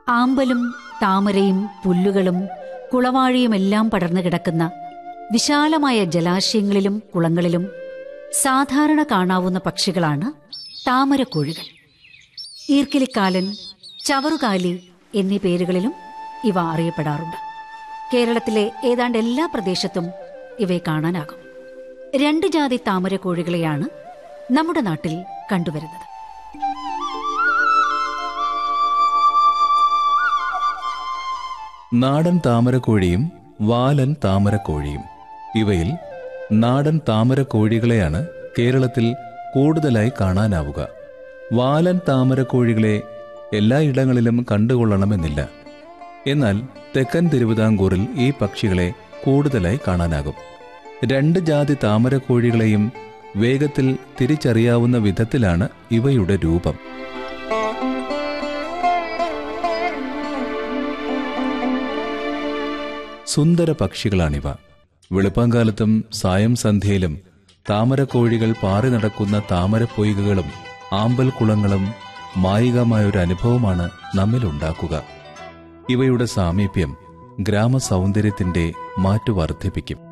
ആമ്പലും താമരയും പുല്ലുകളും കുളവാഴിയുമെല്ലാം പടർന്നു കിടക്കുന്ന വിശാലമായ ജലാശയങ്ങളിലും കുളങ്ങളിലും സാധാരണ കാണാവുന്ന പക്ഷികളാണ് താമരക്കോഴികൾ ഈർക്കിലിക്കാലൻ ചവറുകാലി എന്നീ പേരുകളിലും ഇവ അറിയപ്പെടാറുണ്ട് കേരളത്തിലെ ഏതാണ്ട് എല്ലാ പ്രദേശത്തും ഇവയെ കാണാനാകും രണ്ട് ജാതി താമരക്കോഴികളെയാണ് നമ്മുടെ നാട്ടിൽ കണ്ടുവരുന്നത് നാടൻ താമരക്കോഴിയും വാലൻ താമരക്കോഴിയും ഇവയിൽ നാടൻ താമരക്കോഴികളെയാണ് കേരളത്തിൽ കൂടുതലായി കാണാനാവുക വാലൻ താമരക്കോഴികളെ എല്ലായിടങ്ങളിലും കണ്ടുകൊള്ളണമെന്നില്ല എന്നാൽ തെക്കൻ തിരുവിതാംകൂറിൽ ഈ പക്ഷികളെ കൂടുതലായി കാണാനാകും രണ്ട് ജാതി താമരക്കോഴികളെയും വേഗത്തിൽ തിരിച്ചറിയാവുന്ന വിധത്തിലാണ് ഇവയുടെ രൂപം സുന്ദര പക്ഷികളാണിവ വെളുപ്പാങ്കാലത്തും സായം സന്ധ്യയിലും താമരക്കോഴികൾ പാറി നടക്കുന്ന താമരപ്പൊയ്കകളും ആമ്പൽ കുളങ്ങളും മായികമായൊരു അനുഭവമാണ് നമ്മിലുണ്ടാക്കുക ഇവയുടെ സാമീപ്യം ഗ്രാമസൗന്ദര്യത്തിന്റെ മാറ്റു വർദ്ധിപ്പിക്കും